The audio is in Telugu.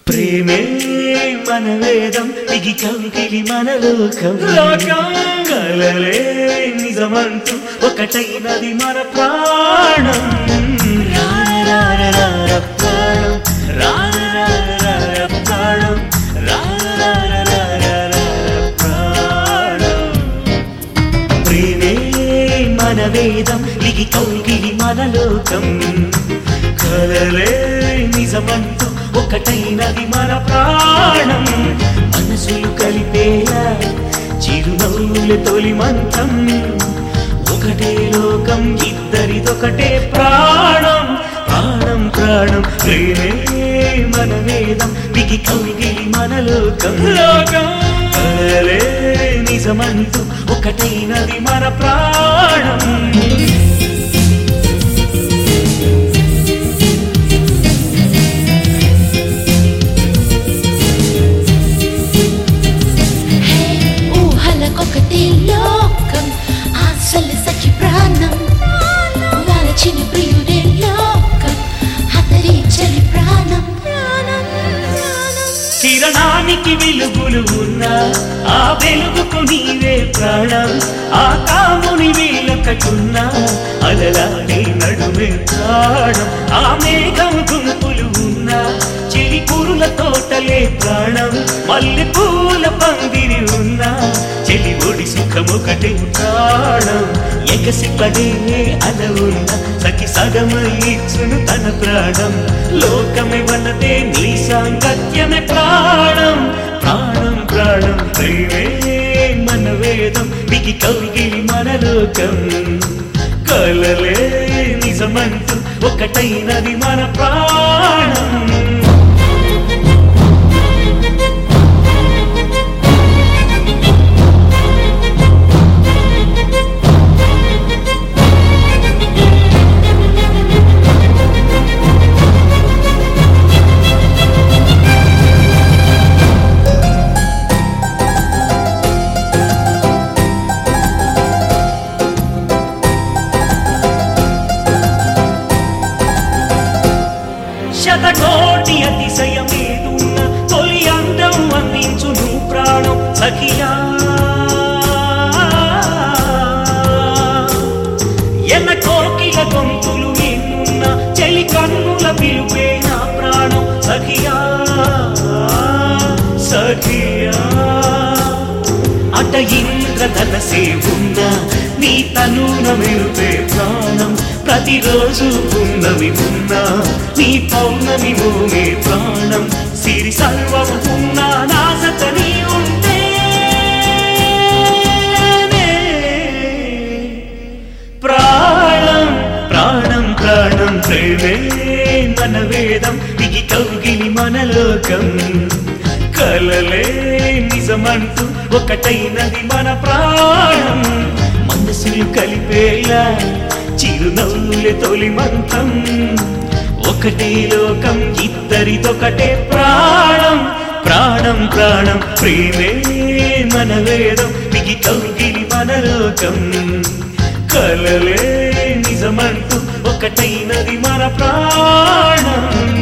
ప్రేమే మన వేదం ఇది కౌగిలి మన లోకం కలలే నిజమంటూ ఒకటైనది మన ప్రాణం రార రార రార ప్రాణం రార రార రార ప్రాణం రార రార రార రార ప్రాణం ప్రేమే మన వేదం ఇది కౌగిలి మన లోకం కలలే నిజమంటూ ఒకటైనది మన ప్రాణం మనసులు కలిపేలా చిరునవ్వుల తొలి మంత్రం ఒకటే లోకం ఇద్దరిదొకటే ప్రాణం ప్రాణం ప్రాణం ప్రేమే మన వేదం విగి కౌగిలి మన లోకం లోకం కలలే నిజమంటూ ఒకటైనది మన ప్రాణం ఊహలకొకటి లోకం ఆశల సఖి ప్రాణం వాలచిన ప్రియుడే లోకం అతడి చలి ప్రాణం ప్రాణం ప్రాణం కిరణానికి వెలుగులు ఉన్నా ఆ వెలుగుకు నీవే ప్రాణం ఆ కాముని వేలకటున్నా అలలానే నడుమే ప్రాణం ఆ మేఘం గుంపులు ఉన్నా చెలి పురుల తోటలే ప్రాణం మల్లె పూల పందిరి ఉన్నా చెలి ఒడి సుఖమొకటే ప్రాణం ఎగసి పడే అల ఉన్న సఖి సగమై ఇచ్చును తన ప్రాణం లోకమే వన్నదే నీ సాంగత్యమే ప్రాణం ప్రాణం ప్రాణం ప్రేమే మన వేదం వికి కౌగిలి మన లోకం కలలే నిజమంటూ ఒకటైనది మన ప్రాణం శతకోటి అతిశయమేదున్న తొలి అందం అందించు నువ్వు ప్రాణం సఖియా ఎన్న కోకిల గొంతులు ఎన్నున్న చెలి కన్నుల పిలుపే నా ప్రాణం సఖియా సఖియా అట ఇంద్రధనసే ఉన్న నీ తనున మెరుపే ప్రాణం ప్రతిరోజు ఉన్నవి ఉన్నా నీ పౌర్ణమి మోమే ప్రాణం సిరి సర్వం ఉన్నా నాసత నీ ఉంటే ప్రాణం ప్రాణం ప్రాణం ప్రేమే మన వేదం ఇది కౌగిలి మన లోకం కలలే నిజమంటూ ఒకటైనది మన ప్రాణం మనసులు కలిపేలా చిరునవ్వుల తొలి మంత్రం ఒకటే లోకం ఇద్దరిదొకటే ప్రాణం ప్రాణం ప్రాణం ప్రేమే మన వేదం మిగి కౌగిలి మన లోకం కలలే నిజమంటూ ఒకటైనది మన ప్రాణం